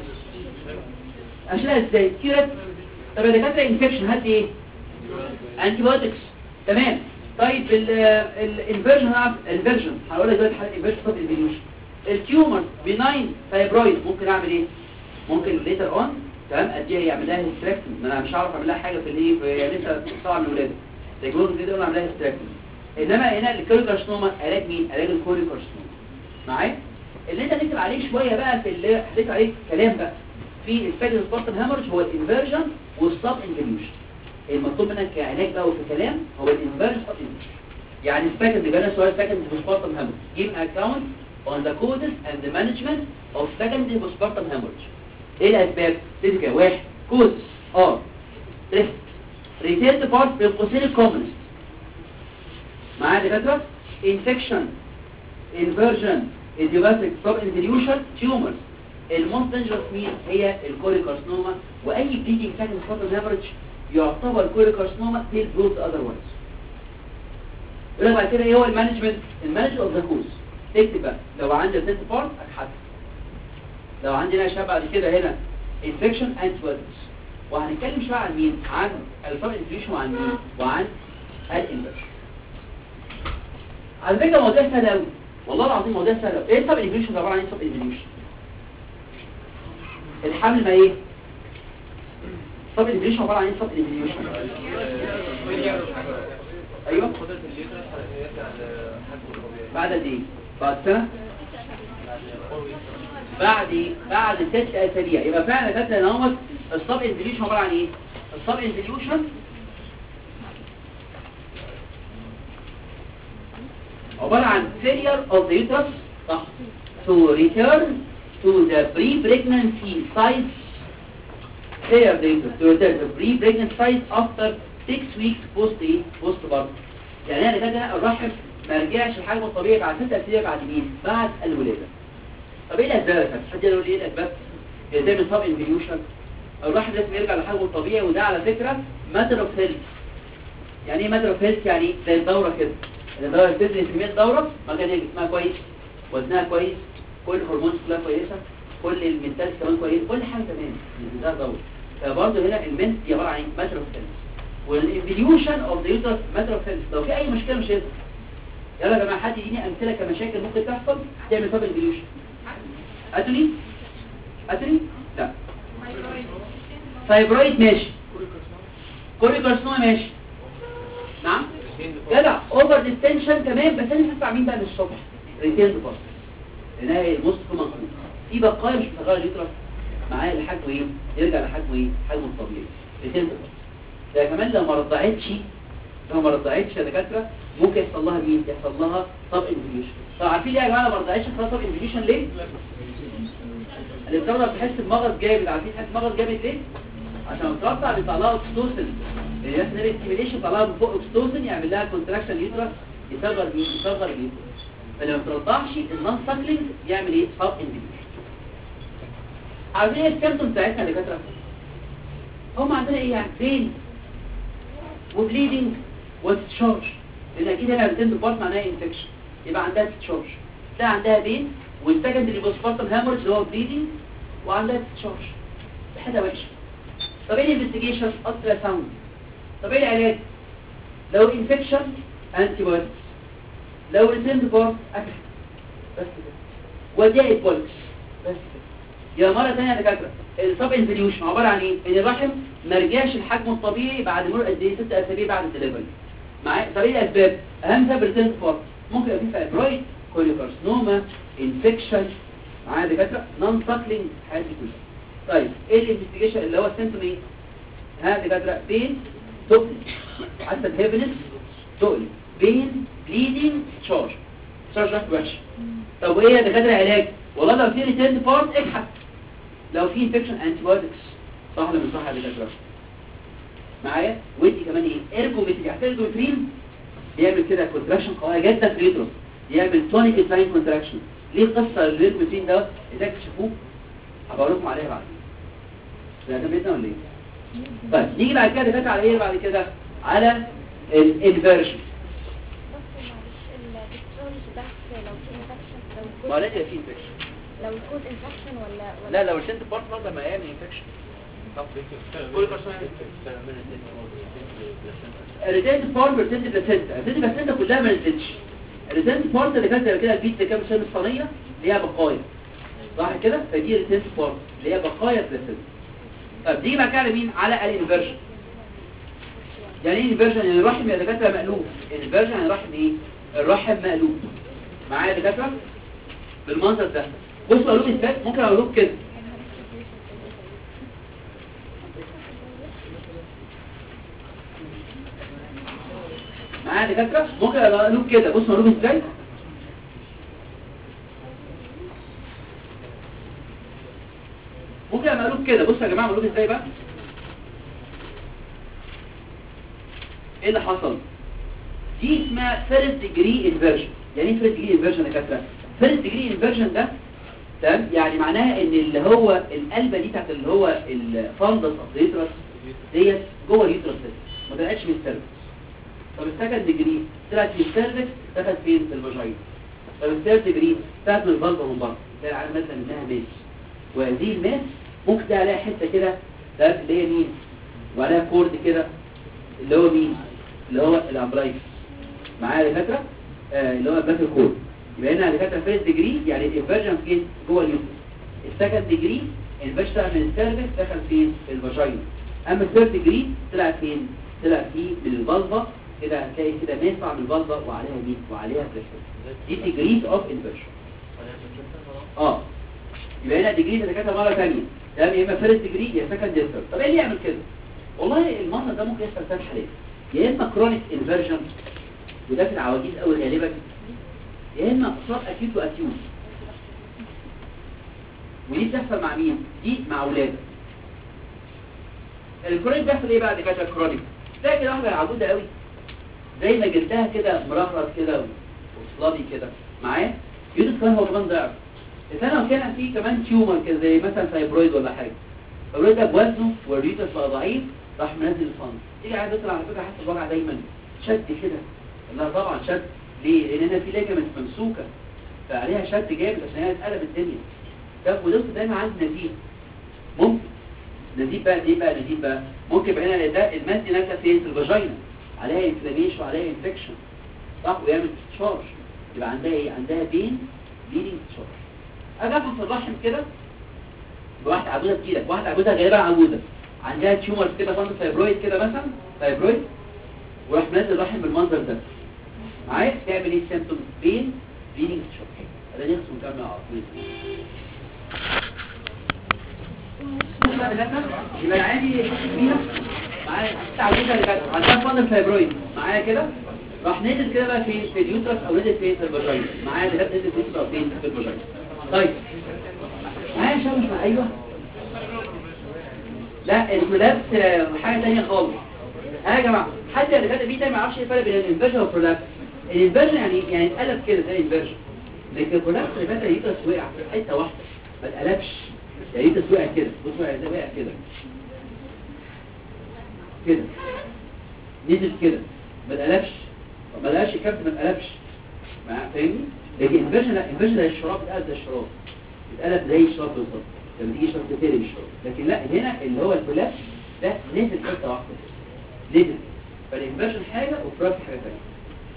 اشيلها ازاي كيرت طب يا دكاتره انفكشن هات ايه انتي بايوتكس تمام طيب الانفيرجن هنعرف الانفيرجن هقول لك دلوقتي حاجه انفيرجن طب الفينيوشن التيومر بيناين فايبرويد ممكن اعمل ايه ممكن ليتر اون تمام اديها يعمل لها هيستراكتومي ما انا مش هعرف اعمل لها حاجه في الايه في لسه طبعا من الولاده تجربه كده اقول اعمل لها هيستراكتومي انما هنا الكوليكارسنوما علاج مين علاج الكوليكارسنوما معايا اللي انت هنكتب عليه شويه بقى في اللي هنكتب عليه كلام بقى في الفاجر سبورتن هامرج هو الانفيرجن والسب انفيوشن المطلوب منك كعلاج بقى وفي كلام هو الانفيرجن والسب انفيوشن يعني السكند بيبقى لنا سؤال سكند سبورتن هامرج give account on the causes and the management of secondary postpartum hemorrhage ايه الاسباب تدي كده واحد كوز اه ريست ريتيرد بارت بين قوسين الكومنست معايا دكاتره انفكشن انفيرجن idiopathic sub involution tumors الموست دينجرس مين هي الكوليكارسنوما واي بليدنج سكند سبورتن هامرج يعتبر كوليكارسنوما تيل بروت اذروايز يقول لك بعد كده ايه هو المانجمنت المانجمنت اوف ذا كوز تكتب بقى لو عندي التنت بارت اتحدد لو عندنا شاب بعد كده هنا انفكشن انتيبيوتكس وهنتكلم شويه عن مين عن السب انفليشن وعن مين وعن الانفكشن على فكره موضوع سهل قوي والله العظيم موضوع سهل قوي ايه السب انفليشن عباره عن ايه السب انفليشن الحمل ما ايه السب انفليشن عباره عن ايه السب انفليشن ايوه قدرة الليتر يرجع لحجمه الطبيعي بعد قد ايه بعد سنه بعد بعد ست اسابيع يبقى فعلا فاكره ان هو السب انفليوشن عباره عن ايه السب انفليوشن عباره عن failure of the uterus صح to return to the pre-pregnancy size failure of the uterus to return to pre-pregnancy size after 6 weeks post ايه post birth يعني انا كده الرحم ما رجعش لحجمه الطبيعي بعد 6 اسابيع بعد مين بعد الولاده طب ايه الاسباب يا فندم؟ حد يقول لي ايه الاسباب زي من سب انفيوشن الواحد لازم يرجع لحجمه الطبيعي وده على فكره ماتر اوف هيلث يعني ايه ماتر اوف هيلث يعني إيه؟ زي الدوره كده الدوره بتدرس كميه الدوره ما كان جسمها كويس وزنها كويس كل الهرمونات كلها كويسه كل المنتال كمان كويس كل حاجه تمام ده دوره فبرضه هنا المنت دي عباره عن ايه ماتر اوف هيلث والانفيوشن اوف ذا يوترس ماتر اوف هيلث لو في اي مشكله مش هيظهر يلا يا جماعه حد يديني امثله كمشاكل ممكن تحصل تعمل سب انفيوشن اتوني اتوني لا فايبرويد ماشي كوريكارسنوما ماشي نعم جدع اوفر ديستنشن تمام بس انا هدفع مين بقى من الصبح ريتين بس لانها هي الموست كومن في بقايا مش بتغير اليوترس معايا لحجمه ايه يرجع لحجمه ايه حجمه الطبيعي ريتين بس ده كمان لو ما رضعتش لو ما رضعتش يا دكاتره ممكن يحصل لها مين يحصل لها سب انفيوشن طب عارفين ليه يا جماعه ما رضعتش يحصل سب انفيوشن ليه اللي بتقدر تحس بمغص جامد عارفين تحس بمغص جامد ليه عشان ترضع بيطلع لها اوكسيتوسين الناس اللي ستيميليشن طلع لها من فوق اوكسيتوسين يعمل لها كونتراكشن يوترس يصغر مين يصغر اليوترس فلما بترضعش النون ساكلينج يعمل ايه سب انفيوشن عارفين ايه السيمتوم بتاعتنا اللي كانت هم عندنا ايه يعني بين وبليدنج وتشارج لان اكيد هنا بتند بارت معناها انفكشن يبقى عندها تشارج ده عندها بين والسكندري بوسبارتم هامورج اللي هو بليدنج وعندها تشارج دي حاجه وحشه طب ايه الانفستيجيشن الترا ساوند طب ايه العلاج لو انفكشن انتي بايوتكس لو ريتند بارت اكل بس كده وديها بولكس بس كده يا مرة ثانية يا دكاترة السب انفليوشن عبارة عن ايه؟ ان الرحم ما رجعش لحجمه الطبيعي بعد مرور قد ايه؟ ست اسابيع بعد الدليفري معايا طب ايه الاسباب؟ اهم سبب ريتيرن فور ممكن يبقى فيه فايبرويد كوليوكارسنوما انفكشن معايا يا دكاترة نون ساكلينج الحاجات دي كلها طيب ايه الانفستيجيشن اللي هو السيمتوم ايه؟ ها يا دكاترة بين تقل حتى الهيفنس تقل بين بليدنج تشارج تشارج واحد وحش طب وايه يا دكاترة علاج؟ والله لو في ريتيرن بارت ابحث لو في انفكشن انتيبيوتكس صح ولا مش صح يا دكاتره معايا ودي كمان ايه ايرجومتري عارفين الايرجومترين بيعمل كده كونتراكشن قويه جدا في اليوترس يعمل تونيك ساين كونتراكشن ليه قصه الايرجومترين ده ازاي اكتشفوه هبقول لكم عليها بعدين ده ده بيتنا ولا ايه طيب نيجي بعد كده دكاتره على ايه بعد كده على الانفيرجن بس معلش الدكتور بس لو في انفكشن لو ما الكود لازم في انفكشن لو الكود انفكشن ولا ولا لا لو السنت بارت برضه ما يعمل انفكشن كل كارسون الريتنت فورم ريتنت بلاسنتا الريتنت بلاسنتا كلها ما نزلتش الريتنت فورم اللي كانت كده البيت اللي كان مسمى الصينيه اللي هي بقايا صح كده فدي ريتنت فورم اللي هي بقايا بلاسنتا طب دي بقى على مين على الانفيرجن يعني ايه انفيرجن يعني الرحم يا دكاتره مقلوب الانفيرجن يعني الرحم ايه الرحم مقلوب معايا يا دكاتره بالمنظر ده بصوا اقول ازاي ممكن اقول كده معايا يا دكاتره ممكن اقول كده بصوا اقول ازاي ممكن اقول كده بصوا يا جماعه اقول ازاي بقى ايه اللي حصل دي اسمها فيرست ديجري انفيرجن يعني ايه فيرست ديجري انفيرجن يا دكاتره فيرست ديجري انفيرجن ده تمام يعني معناها ان اللي هو القلبه دي بتاعت اللي هو الفندس اوف اليوترس ديت جوه اليوترس ما طلعتش من السيرفكس طب السكند ديجري طلعت من السيرفكس دخلت فين في الفاجينا طب الثيرد ديجري طلعت من الفالفا من بره زي العالم مثلا انها ماس وهذه الماس ممكن تلاقي عليها حته كده ده اللي هي مين وعليها كورد كده اللي هو مين اللي هو الامبرايكس معايا يا دكاتره آه اللي هو الباك كورد يبقى هنا دكاتره فيرست ديجري يعني الانفيرجن فين جوه اليوترس السكند ديجري الانفيرجن طلع من السيرفكس دخل فين في الفاجينا اما الثيرد ديجري طلع فين طلع فيه من الفالفا كده هتلاقي كده ماسع من الفالفا وعليها مين وعليها بريشر دي ديجريز اوف انفيرجن اه يبقى هنا ديجري دكاتره مره ثانيه ده يا اما فيرست ديجري يا سكند ديجري طب ايه اللي يعمل كده والله المنظر ده ممكن يحصل ثلاث حالات يا اما كرونيك انفيرجن وده في العواجيز قوي غالبا يا اما اصاب اكيد واكيوت ودي بتحصل مع مين دي مع اولاد الكرونيك بيحصل ايه بعد كده الكرونيك تلاقي كده واحده عجوزه قوي زي ما جلدها كده مرهرط كده وصلابي كده معايا يوتس كمان هو كمان ضعف الثاني كان في كمان تيومر كده زي مثلا فايبرويد ولا حاجه الفايبرويد ده بوزنه والريتس بقى ضعيف راح منزل الفن تيجي عايز تطلع على فكره حاسس الوجع دايما شد كده لا طبعا شد ليه لان هنا في ليجمنت ممسوكه فعليها شد جامد عشان هي اتقلب الدنيا ده ودوست دايما عندي نزيف ممكن نزيف بقى ايه بقى نزيف بقى ممكن يبقى هنا ده المادي نازله فين في الفاجينا عليها انفلاميشن وعليها انفكشن صح ويعمل تشارج يبقى عندها ايه عندها بين بليدنج تشارج اجي افحص الرحم كده بواحده عجوزه تجيلك واحده عجوزه غالبا عجوزه عندها تيومر كده فاند فايبرويد كده مثلا فايبرويد وراح منزل الرحم بالمنظر ده معايا تعمل ايه السيمبتوم بين بليدنج تشارج ده نفسه نكمل على طول يبقى عادي كبيرة معايا تعويضة اللي كانت عندها فاندر فايبرويد معايا كده راح نزل كده بقى في في اليوترس او نزل فين في الفاجينا معايا اللي كانت نزل في اليوترس او فين في الفاجينا طيب معايا شبه مع ايوه لا الكولابس آه، حاجه ثانيه خالص ها يا جماعه حد اللي كاتب بيه ده ما يعرفش ايه الفرق بين الانفيرجن والبرولابس الانفيرجن يعني يعني اتقلب كده زي الانفيرجن لكن البرولابس اللي كاتب اليوترس وقع في حته واحده ما اتقلبش يعني اليوترس وقع كده بص وقع ازاي وقع كده كده نزل كده ما اتقلبش طب ما لقاش الكابت ما اتقلبش مع- فاهمني لكن الانفيرجن لا الانفيرجن زي الشراب اتقلب زي الشراب اتقلب زي الشراب بالظبط لما تيجي شراب تتقلب الشراب لكن لا هنا اللي هو الكولابس ده نزل حته واحده كده نزل فالانفيرجن حاجه والبرولابس حاجه ثانيه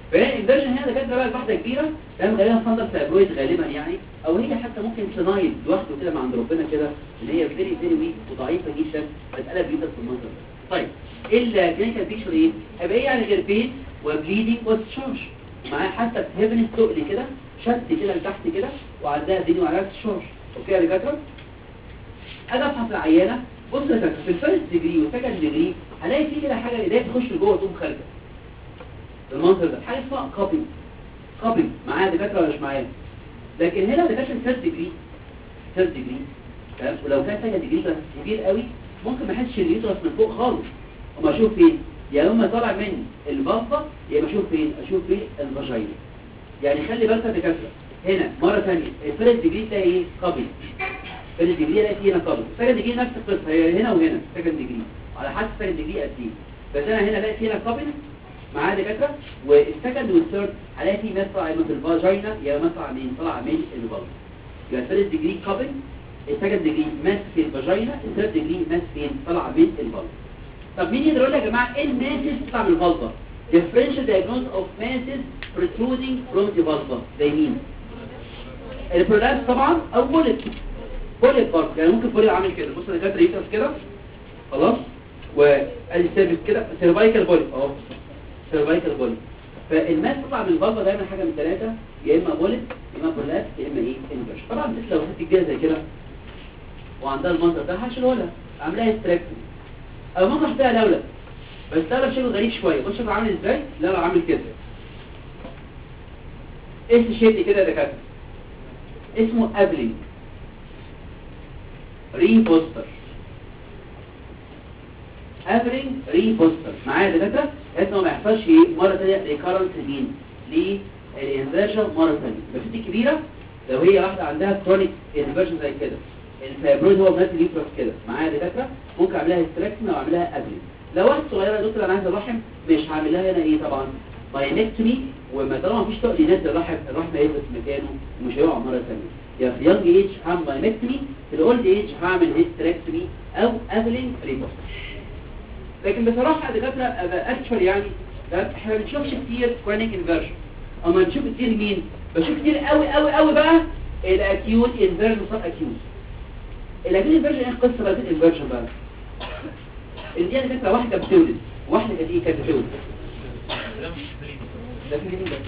فهنا الانفيرجن هنا دكاتره بقى واحده كبيره تمام غالبا فاندر فايبرويد غالبا يعني او هي حتى ممكن سنايد لوحده كده من عند ربنا كده اللي هي فيري فيري ويك وضعيفه جدا بتقلب جدا في المنظر ده طيب الكلينيكال بيكشر ايه هيبقى ايه يعني غير بين وبليدنج وستشارج معاه حتى في هيفن تقل كده شد كده لتحت كده وعندها دين وعليها ستشارج اوكي يا دكاتره اجي افحص العيانه بص يا دكاتره في الفيرست ديجري والسكند ديجري هلاقي في كده حاجه ايديها تخش لجوه وتقوم خارجه المنظر ده حاجه اسمها كابي كابي معايا دكاتره ولا مش معايا لكن هنا دكاتره الثيرد ديجري ثيرد ديجري تمام ولو كان سكند ديجري بس كبير قوي ممكن ما احسش اليوترس من فوق خالص اما اشوف فين يا اما طالع من البلطه يا اما اشوف فين اشوف فين الفاجينا يعني خلي بالك يا دكاتره هنا مره ثانيه الفيرست ديجري تلاقي ايه كابي الفيرست ديجري الاقي فيه هنا كابي السكند ديجري نفس القصه هي هنا وهنا سكند ديجري على حسب السكند ديجري قد ايه بس انا هنا الاقي فيه هنا كابي معايا دكاتره والسكند والثيرد هلاقي فيه مطلع اما في الفاجينا يا مطلع من طلع من البلطه يبقى الفيرست ديجري كابي السكند ديجري ماس في الفاجينا الثيرد ديجري ماس فين طلع من البلطه طب مين يقدر يقول لي يا جماعه ايه الماسز تطلع من البلطه differential diagnosis of masses protruding from the vulva زي مين البرولابس طبعا او بوليت بوليت برضه يعني ممكن بوليت عامل كده بص انا كاتب ريتس كده خلاص وادي سيرفيس كده سيرفايكال بوليت اهو سيرفايكال بوليت فالماس تطلع من البلطه دايما حاجه من ثلاثه يا اما بوليت يا اما برولابس يا اما ايه انفرش طبعا الست لو ست كبيره زي كده وعندها المنظر ده هشيله لها اعملها استراكشن او ممكن احطها لولب بس ده شكله غريب شويه بص شكله عامل ازاي لا لا عامل كده ايه الشيب كده يا دكاتره اسمه ابلينج ريبوستر ابلينج ريبوستر معايا يا دكاتره بحيث انه ما يحصلش ايه مره ثانيه ريكارنت مين للانفيرجن مره ثانيه بس دي كبيره لو هي واحده عندها كرونيك انفيرجن زي كده الفايبرويد هو بنات اليوترس كده معايا يا دكاتره ممكن اعملها هيستريكشن او اعملها ابلينج لو واحد صغيره يا دكتور انا عايز الرحم مش هعمل لها هنا ايه طبعا باينكتومي وما طالما مفيش طاقه ينزل الرحم الرحم هيثبت مكانه ومش هيقع مره ثانيه يا في يونج ايج هعمل باينكتومي في الاولد ايج هعمل هيستريكتومي او ابلينج ريبوست لكن بصراحه يا دكاتره اكشوال يعني ده احنا ما بنشوفش كتير كرونيك انفيرجن اما نشوف كتير مين بشوف كتير قوي قوي قوي بقى الاكيوت انفيرجن صار اكيوت الاكيوت انفيرجن ايه القصه بقى الانفيرجن بقى ان دي فكره واحده بتولد واحده كانت ايه كانت بتولد ده في مين ده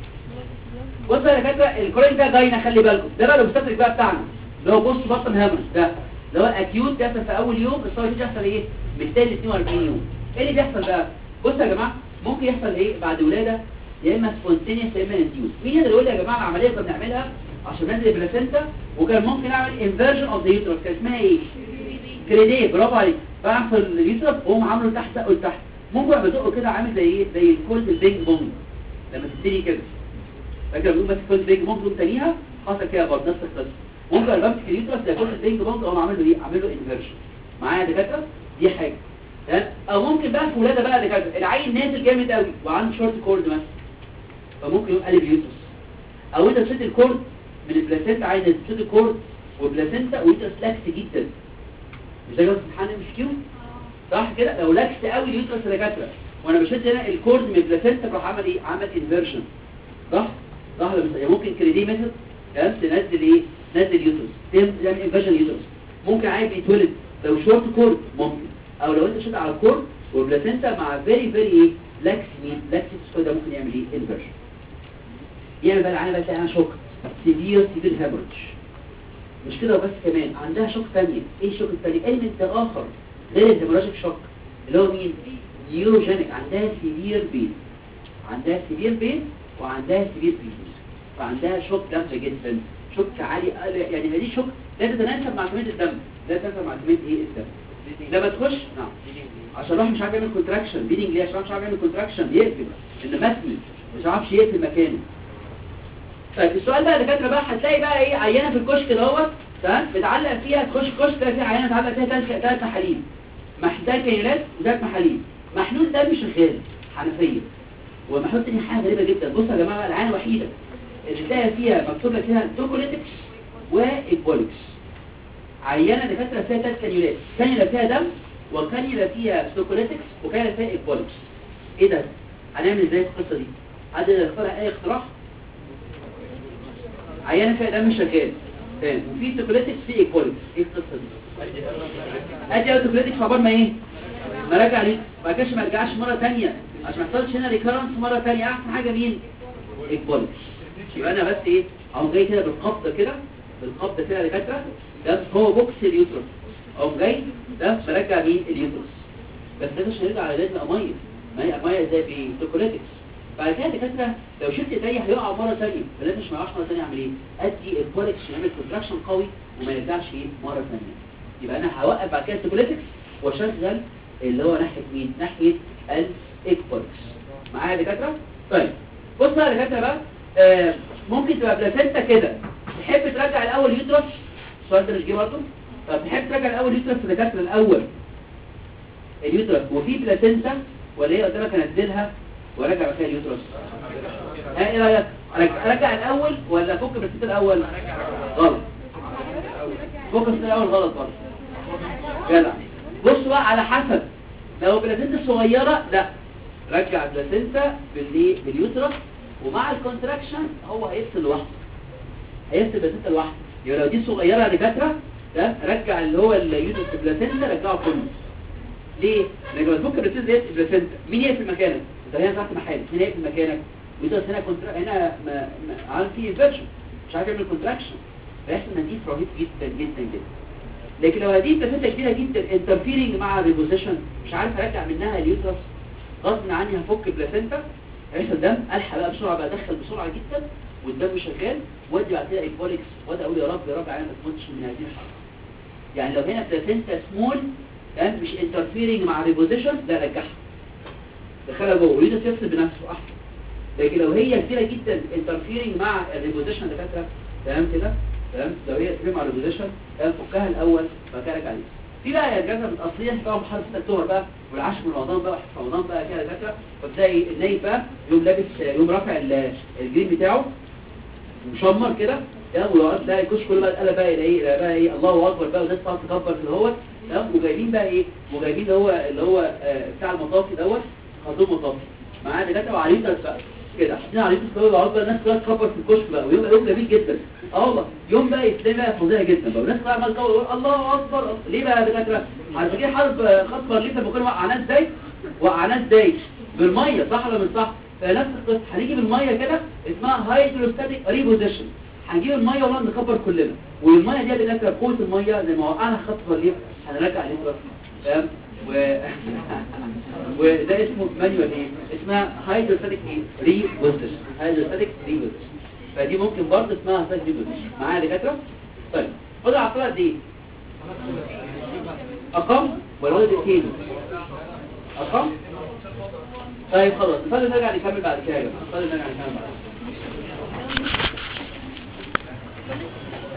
بص يا فكره الكورين ده جاينا خلي بالكم ده بقى الاوبستاتريك بقى بتاعنا اللي هو بص بطن هامرس ده اللي هو اكيوت بيحصل في اول يوم بس هو بيحصل ايه بالتالي 42 يوم ايه اللي بيحصل بقى بصوا يا جماعه ممكن يحصل ايه بعد ولاده يا اما سبونتينيوس يا اما انديوس مين يقدر يقول لي يا جماعه العمليه كنا بنعملها عشان ننزل البلاسينتا وكان ممكن اعمل انفيرجن اوف ذا يوترس كان اسمها ايه كريديه برافو عليك بعمل اليوترس واقوم عامله تحت سقه لتحت ممكن ابقى بدقه كده عامل زي ايه زي الكولد البينج بونج لما تبتدي كده فاكر لما ماسك كولد البينج بونج تقوم تانيها حصل كده برضه نفس القصه ممكن ابقى بمسك اليوترس زي كولد البينج بونج اقوم عامل له ايه عامل له انفيرجن معايا يا دكاتره دي حاجه تمام او ممكن بقى في ولاده بقى دكاتره العيل نازل جامد قوي وعنده شورت كورد مثلا فممكن يقوم قلب اليوترس او انت تشد الكورد من البلاسينتا عايز تشد الكورد وبلاسينتا ويوترس لاكس جدا مش ده جوز امتحان مش كيو صح كده لو لاكس قوي اليوترس يا دكاتره وانا بشد هنا الكورد من البلاسينتا بروح عمل ايه عمل انفيرجن صح صح ولا مش ممكن كريدي ميثود تمام تنزل ايه نزل يوترس تعمل انفيرجن يوترس ممكن عيل بيتولد لو شورت كورد ممكن او لو انت شد على الكورد والبلاسينتا مع فيري فيري ايه لاكس مين لاكس ده ممكن يعمل ايه انفيرجن يعمل بقى العينه بقى انا شوك سيفير سيفير هيموريدج مش كده وبس كمان عندها شوك ثانيه ايه الشوك الثاني ايلمنت اخر غير الهيموراجيك شوك اللي هو مين نيوروجينيك عندها سيفير بين عندها سيفير بين وعندها سيفير بين فعندها شوك جامده جدا شوك عالي يعني هذه شوك لا تتناسب مع كميه الدم لا تتناسب مع كميه ايه الدم لما تخش نعم عشان الواحد مش عارف يعمل كونتراكشن بيدنج ليه عشان مش عارف يعمل كونتراكشن يقفل ان مسمي مش عارفش يقفل مكانه طيب السؤال بقى دكاتره بقى هتلاقي بقى ايه عينه في الكشك دوت تمام بتعلق فيها تخش كشك تلاقي فيها عينه تعلق فيها ثلاث ثلاث محاليل محتاج كينات وذات محاليل محلول ده مش شغال حنفيه ومحلول تاني حاجه غريبه جدا بصوا يا جماعه العينه الوحيده اللي تلاقي فيها مكتوب لك فيها توكوليتكس وايكبوليكس عينه دكاتره فيها ثلاث كانيولات كانيولا فيها دم وكانيولا فيها توكوليتكس وكانيولا فيها ايكبوليكس ايه ده هنعمل ازاي القصه دي حد يخترع اي اختراع عيانه فيها دم شغال تمام وفي سيكوليتكس في ايكوليتكس ايه القصه دي ادي اوتوكليتكس عقبال ما ايه ما راجع ليه ما كانش ما رجعش مره ثانيه عشان ما يحصلش هنا ريكارنس مره ثانيه احسن حاجه مين ايكوليتكس يبقى انا بس ايه اقوم جاي كده بالقبضه كده بالقبضه كده يا دكاتره ده هو بوكس اليوترس اقوم جاي ده برجع مين اليوترس بس ده مش هيرجع على لازم ميه ميه ميه زي بايه سيكوليتكس بعد كده دكاتره لو شفت ايديا هيقع مره ثانيه فلازم مش ما يقعش مره ثانيه اعمل ايه ادي الكوليكس يعمل كونتراكشن قوي وما يرجعش ايه مره ثانيه يبقى انا هوقف بعد كده السيكوليتكس واشغل اللي هو ناحيه مين ناحيه الايكبولكس معايا يا دكاتره طيب بص بقى يا دكاتره بقى آه ممكن تبقى بلاسنتا كده تحب ترجع الاول يوترس السؤال ده مش جه برضه طب تحب ترجع الاول يوترس يا دكاتره الاول اليوترس وفي بلاسنتا ولا هي قدامك انزلها وارجع مكان اليوترس ها ايه رايك ارجع, أرجع الاول ولا فك بالست الاول غلط فك بالست الاول غلط برضه جدع بص بقى على حسب لو بلاسنتا صغيره لا رجع بلاسنتا بالايه باليوترس ومع الكونتراكشن هو هيفصل لوحده هيفصل بلاسنتا لوحده يبقى لو دي صغيره يا دكاتره ده رجع اللي هو اليوترس بلاسنتا رجعه كله ليه؟ لان لما تفك البلاسنتا ديت البلاسنتا مين يقفل مكانك؟ انت هنا تحت محل مين يقفل مكانك؟ ويدرس هنا كونترا هنا ما... ما... عامل فيه انفيرجن مش عارف يعمل كونتراكشن فيحصل نزيف رهيب جدا جدا جدا لكن لو هذه البلاسنتا كبيره جدا انترفيرنج مع الريبوزيشن مش عارف ارجع منها اليوترس غصب عني هفك البلاسنتا هيحصل دم الحق بقى بسرعه بقى ادخل بسرعه جدا والدم شغال وادي بعد كده ايكوليكس وادي اقول يا رب يا رب عيني ما تموتش من هذه الحركه يعني لو هنا بلاسنتا سمول ده مش انترفيرنج مع الريبوزيشن لا رجعها دخلها جوه ويدس يفصل بنفسه احسن لكن لو هي كبيره جدا انترفيرنج مع الريبوزيشن دكاتره تمام كده تمام لو هي كبيره مع الريبوزيشن تمام فكها الاول بعد كده رجع عليها في بقى يا جماعه الاصليه بقى محل 6 اكتوبر بقى والعاشر من رمضان بقى واحد في رمضان بقى كده دكاتره فتلاقي النايب بقى يوم لابس يوم رافع ال- الجرين بتاعه مشمر كده تمام ويقعد تلاقي الكوش كله بقى اتقلب بقى الى ايه الى بقى ايه الله اكبر بقى والناس تقعد تكبر في الهوت تمام وجايبين بقى ايه وجايبين اللي هو اللي هو آه، بتاع المطافي دوت خازوق مطافي معاه دكاتره وعريضه بقى كده حاطين عريضه كده ويقعد بقى الناس كلها تكبر في الكشك بقى ويبقى يوم جميل جدا اه والله يوم بقى يتلاقي بقى فظيع جدا بقى والناس كلها عماله تقول الله اكبر الله. ليه بقى يا دكاتره عارفين كده حرب آه، خط برلين لما كانوا وقعناه ازاي وقعناه ازاي بالميه صح ولا مش صح فنفس القصه هنيجي بالميه كده اسمها هيدروستاتيك ريبوزيشن هنجيب الميه ونقعد نكبر كلنا والميه دي بنركب قوه الميه زي ما وقعنا خط برلين هنرجع عليه بس تمام و... وده اسمه مانيوال ايه اسمها هيدروستاتيك ايه ريبوزيشن هيدروستاتيك ريبوزيشن فدي ممكن برضه اسمها هيدروستاتيك ريبوزيشن معايا يا دكاتره طيب خد على الطلعه دي ارقام ولا ولا دقيقتين ارقام طيب خلاص نصلي نرجع نكمل بعد كده يا جماعه نصلي نرجع نكمل بعد كده